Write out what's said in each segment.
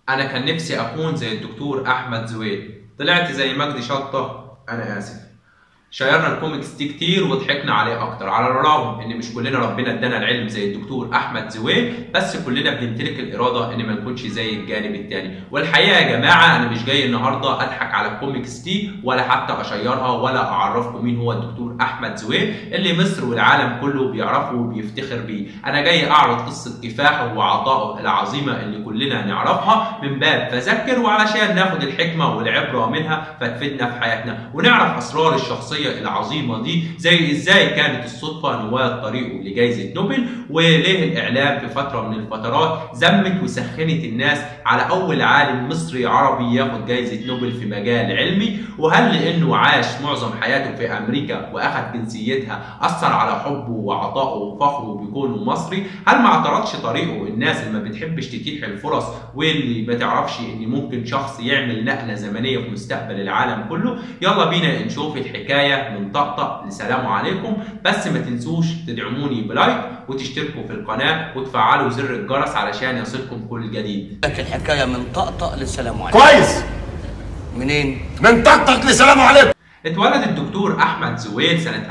انا كان نفسي اكون زي الدكتور احمد زويل طلعت زي مجدي شطه انا اسف شيرنا الكوميكس دي كتير وضحكنا عليه اكتر على الرغم ان مش كلنا ربنا ادانا العلم زي الدكتور احمد زويل بس كلنا بنمتلك الاراده ان ما نكونش زي الجانب التاني والحقيقه يا جماعه انا مش جاي النهارده اضحك على الكوميكس دي ولا حتى اشيرها ولا اعرفكم مين هو الدكتور احمد زويل اللي مصر والعالم كله بيعرفه وبيفتخر بيه انا جاي اعرض قصه كفاحه وعطائه العظيمه اللي كلنا نعرفها من باب فذكر وعلشان ناخد الحكمه والعبره منها فتفيدنا في حياتنا ونعرف اسرار الشخصيه العظيمه دي زي ازاي كانت الصدفه نواه طريقه لجائزه نوبل وليه الاعلام في فتره من الفترات زمت وسخنت الناس على اول عالم مصري عربي ياخد جائزه نوبل في مجال علمي وهل لانه عاش معظم حياته في امريكا واخد جنسيتها اثر على حبه وعطائه وفخره بكونه مصري هل ما اعترضش طريقه الناس اللي ما بتحبش تتيح الفرص واللي ما تعرفش ان ممكن شخص يعمل نقله زمنيه في مستقبل العالم كله يلا بينا نشوف الحكايه من طقطق لسلام عليكم بس ما تنسوش تدعموني بلايك وتشتركوا في القناه وتفعلوا زر الجرس علشان يصلكم كل جديد لك الحكايه من طقطق للسلام عليكم كويس منين؟ من طقطق لسلام عليكم اتولد الدكتور احمد زويل سنه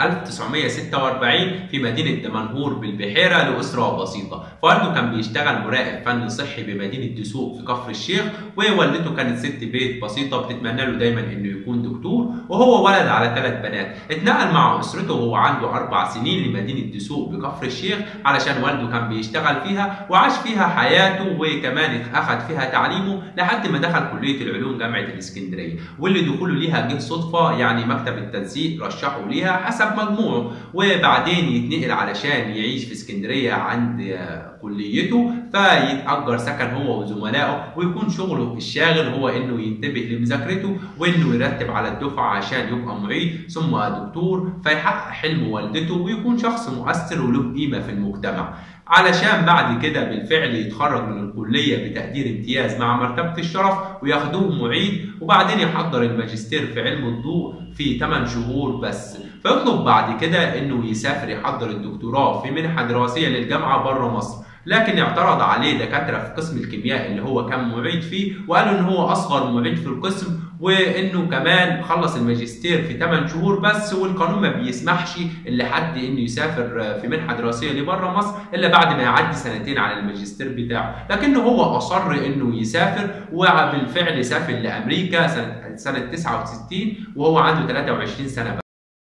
1946 في مدينه دمنهور بالبحيره لاسره بسيطه والده كان بيشتغل مراقب فني صحي بمدينه دسوق في كفر الشيخ ووالدته كانت ست بيت بسيطه بتتمنى له دايما انه يكون دكتور وهو ولد على ثلاث بنات اتنقل مع اسرته وهو عنده اربع سنين لمدينه دسوق بكفر الشيخ علشان والده كان بيشتغل فيها وعاش فيها حياته وكمان اخذ فيها تعليمه لحد ما دخل كليه العلوم جامعه الاسكندريه واللي دخوله ليها جه صدفه يعني مكتب التنسيق رشحه ليها حسب مجموعه وبعدين يتنقل علشان يعيش في اسكندريه عند كليته فيتأجر سكن هو وزملائه ويكون شغله الشاغل هو انه ينتبه لمذاكرته وانه يرتب على الدفعه عشان يبقى معيد ثم دكتور فيحقق حلم والدته ويكون شخص مؤثر وله قيمه في المجتمع علشان بعد كده بالفعل يتخرج من الكليه بتقدير امتياز مع مرتبه الشرف وياخدوه معيد وبعدين يحضر الماجستير في علم الضوء في 8 شهور بس فيطلب بعد كده انه يسافر يحضر الدكتوراه في منحه دراسيه للجامعه بره مصر لكن اعترض عليه دكاتره في قسم الكيمياء اللي هو كان معيد فيه وقالوا ان هو اصغر معيد في القسم وانه كمان خلص الماجستير في 8 شهور بس والقانون ما بيسمحش لحد انه يسافر في منحه دراسيه لبره مصر الا بعد ما يعدي سنتين على الماجستير بتاعه لكنه هو اصر انه يسافر وبالفعل سافر لامريكا سنه سنه 69 وهو عنده 23 سنه بس.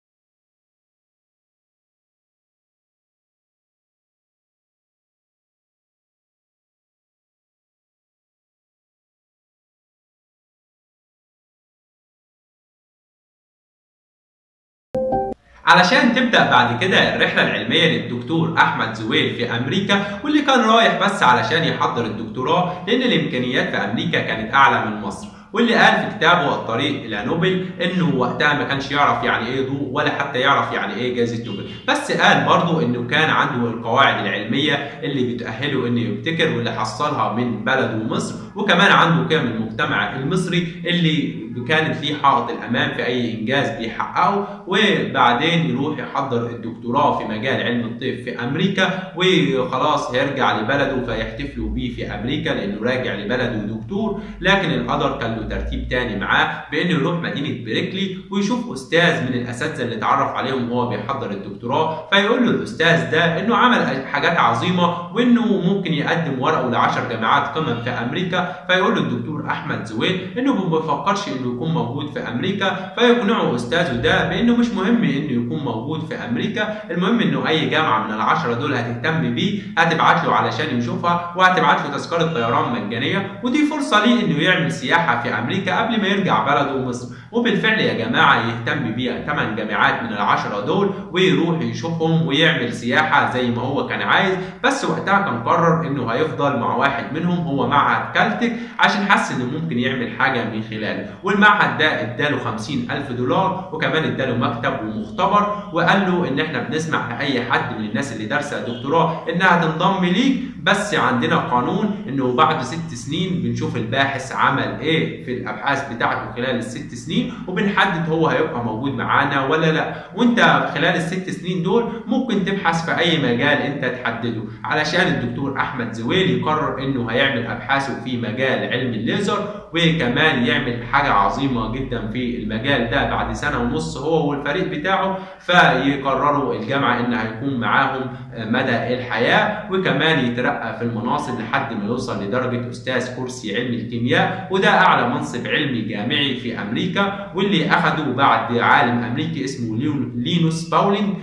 علشان تبدا بعد كده الرحله العلميه للدكتور احمد زويل في امريكا واللي كان رايح بس علشان يحضر الدكتوراه لان الامكانيات في امريكا كانت اعلى من مصر واللي قال في كتابه الطريق الى نوبل انه وقتها ما كانش يعرف يعني ايه ضوء ولا حتى يعرف يعني ايه جائزه نوبل بس قال برضه انه كان عنده القواعد العلميه اللي بتاهله انه يبتكر واللي حصلها من بلده مصر وكمان عنده قيم المجتمع المصري اللي كانت ليه حائط الامام في اي انجاز بيحققه وبعدين يروح يحضر الدكتوراه في مجال علم الطب في امريكا وخلاص هيرجع لبلده فيحتفلوا بيه في امريكا لانه راجع لبلده دكتور لكن القدر كان له ترتيب تاني معاه بانه يروح مدينه بريكلي ويشوف استاذ من الاساتذه اللي اتعرف عليهم وهو بيحضر الدكتوراه فيقول له الاستاذ ده انه عمل حاجات عظيمه وانه ممكن يقدم ورقه ل 10 جامعات قمم في امريكا فيقول له الدكتور احمد زويل انه ما بيفكرش انه يكون موجود في امريكا فيقنعه استاذه ده بانه مش مهم انه يكون موجود في امريكا المهم انه اي جامعه من العشره دول هتهتم بيه هتبعت له علشان يشوفها وهتبعت له تذكره طيران مجانيه ودي فرصه ليه انه يعمل سياحه في امريكا قبل ما يرجع بلده مصر وبالفعل يا جماعه يهتم بيها 8 جامعات من العشره دول ويروح يشوفهم ويعمل سياحه زي ما هو كان عايز بس وقتها كان قرر انه هيفضل مع واحد منهم هو معهد كالتك عشان حس انه ممكن يعمل حاجه من خلاله والمعهد ده اداله 50 الف دولار وكمان اداله مكتب ومختبر وقال له ان احنا بنسمح لاي حد من الناس اللي دارسه دكتوراه انها تنضم ليك بس عندنا قانون انه بعد ست سنين بنشوف الباحث عمل ايه في الابحاث بتاعته خلال الست سنين وبنحدد هو هيبقى موجود معانا ولا لا وانت خلال الست سنين دول ممكن تبحث في اي مجال انت تحدده علشان الدكتور احمد زويل يقرر انه هيعمل ابحاثه في مجال علم الليزر وكمان يعمل حاجه عظيمه جدا في المجال ده بعد سنه ونص هو والفريق بتاعه فيقرروا الجامعه ان هيكون معاهم مدى الحياه وكمان يترقى في المناصب لحد ما يوصل لدرجه استاذ كرسي علم الكيمياء وده اعلى منصب علمي جامعي في امريكا واللي اخده بعد عالم امريكي اسمه لينوس باولين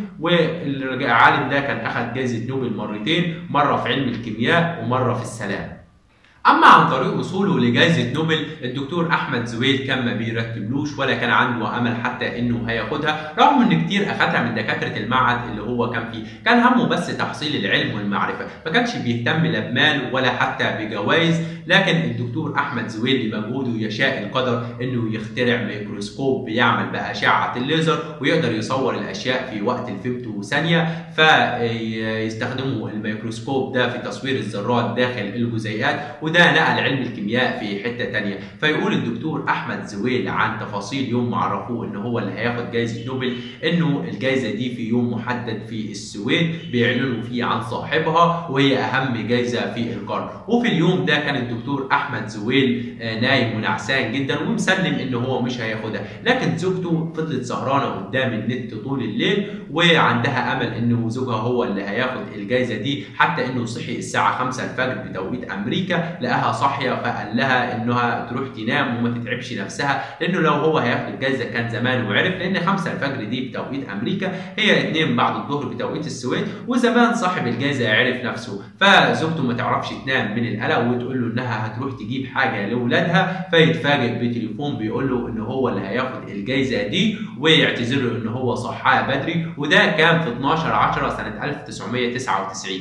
والعالم ده كان اخذ جائزه نوبل مرتين مره في علم الكيمياء ومره في السلام اما عن طريق وصوله لجائزه نوبل الدكتور احمد زويل كان ما بيرتبلوش ولا كان عنده امل حتى انه هياخدها رغم ان كتير اخدها من دكاتره المعهد اللي هو كان فيه كان همه بس تحصيل العلم والمعرفه ما كانش بيهتم لا بمال ولا حتى بجوائز لكن الدكتور احمد زويل بمجهوده يشاء القدر انه يخترع ميكروسكوب بيعمل باشعه الليزر ويقدر يصور الاشياء في وقت الفيمتو ثانيه فيستخدموا الميكروسكوب ده في تصوير الذرات داخل الجزيئات وده نقل علم الكيمياء في حته تانية فيقول الدكتور احمد زويل عن تفاصيل يوم ما عرفوه ان هو اللي هياخد جائزه نوبل انه الجائزه دي في يوم محدد في السويد بيعلنوا فيه عن صاحبها وهي اهم جائزه في القرن وفي اليوم ده كان الدكتور احمد زويل نايم ونعسان جدا ومسلم ان هو مش هياخدها لكن زوجته فضلت سهرانه قدام النت طول الليل وعندها امل انه زوجها هو اللي هياخد الجائزه دي حتى انه صحي الساعه 5 الفجر بتوقيت امريكا لقاها صاحيه فقال لها انها تروح تنام وما تتعبش نفسها لانه لو هو هياخد الجائزه كان زمان وعرف لان 5 الفجر دي بتوقيت امريكا هي 2 بعد الظهر بتوقيت السويد وزمان صاحب الجائزه عرف نفسه فزوجته ما تعرفش تنام من القلق وتقول له انها هتروح تجيب حاجه لاولادها فيتفاجئ بتليفون بيقول له ان هو اللي هياخد الجائزه دي ويعتذر له ان هو صحاها بدري وده كان في 12 10 سنه 1999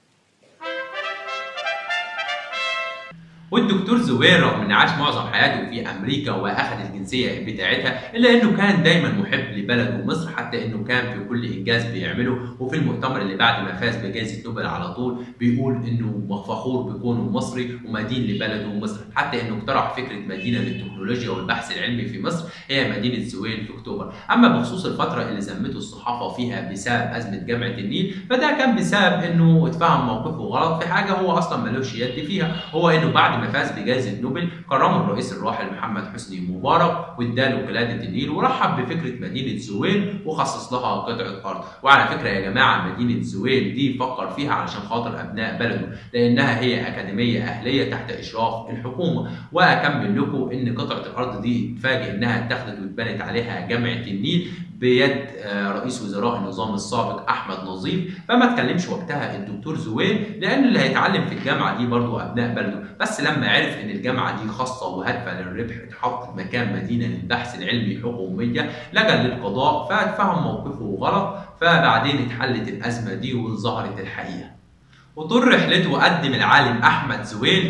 والدكتور زوير رغم ان عاش معظم حياته في امريكا واخذ الجنسيه بتاعتها الا انه كان دايما محب لبلده مصر حتى انه كان في كل انجاز بيعمله وفي المؤتمر اللي بعد ما فاز بجائزه نوبل على طول بيقول انه فخور بكونه مصري ومدين لبلده مصر حتى انه اقترح فكره مدينه للتكنولوجيا والبحث العلمي في مصر هي مدينه زويل في اكتوبر اما بخصوص الفتره اللي ذمته الصحافه فيها بسبب ازمه جامعه النيل فده كان بسبب انه اتفهم موقفه غلط في حاجه هو اصلا ملوش يد فيها هو انه بعد ما فاز بجائزه نوبل كرمه الرئيس الراحل محمد حسني مبارك واداله قلاده النيل ورحب بفكره مدينه زويل وخصص لها قطعه ارض وعلى فكره يا جماعه مدينه زويل دي فكر فيها علشان خاطر ابناء بلده لانها هي اكاديميه اهليه تحت اشراف الحكومه واكمل لكم ان قطعه الارض دي اتفاجئ انها اتخذت واتبنت عليها جامعه النيل بيد رئيس وزراء النظام السابق احمد نظيف فما اتكلمش وقتها الدكتور زويل لان اللي هيتعلم في الجامعه دي برضه ابناء بلده بس لما عرف ان الجامعه دي خاصه وهادفه للربح اتحطت مكان مدينه للبحث العلمي حكوميه لجا للقضاء فاتفهم موقفه غلط فبعدين اتحلت الازمه دي وظهرت الحقيقه وطول رحلته قدم العالم احمد زويل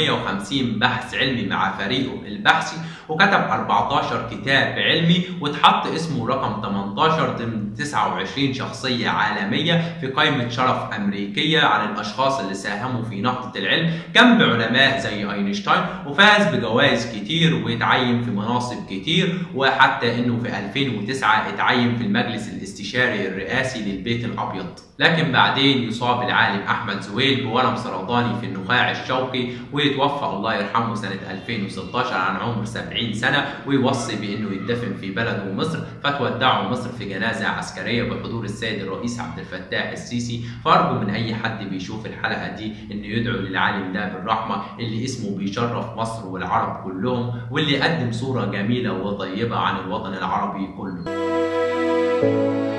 350 بحث علمي مع فريقه البحثي وكتب 14 كتاب علمي واتحط اسمه رقم 18 ضمن 29 شخصية عالمية في قائمة شرف أمريكية عن الأشخاص اللي ساهموا في نهضة العلم جنب علماء زي أينشتاين وفاز بجوائز كتير واتعين في مناصب كتير وحتى إنه في 2009 اتعين في المجلس الاستشاري الرئاسي للبيت الأبيض لكن بعدين يصاب العالم أحمد زويل بورم سرطاني في النخاع الشوكي ويتوفى الله يرحمه سنة 2016 عن عمر 70 سنة ويوصي بأنه يدفن في بلده مصر فتودعه مصر في جنازة عسكرية بحضور السيد الرئيس عبد الفتاح السيسي فأرجو من أي حد بيشوف الحلقة دي إنه يدعو للعالم ده بالرحمة اللي اسمه بيشرف مصر والعرب كلهم واللي قدم صورة جميلة وطيبة عن الوطن العربي كله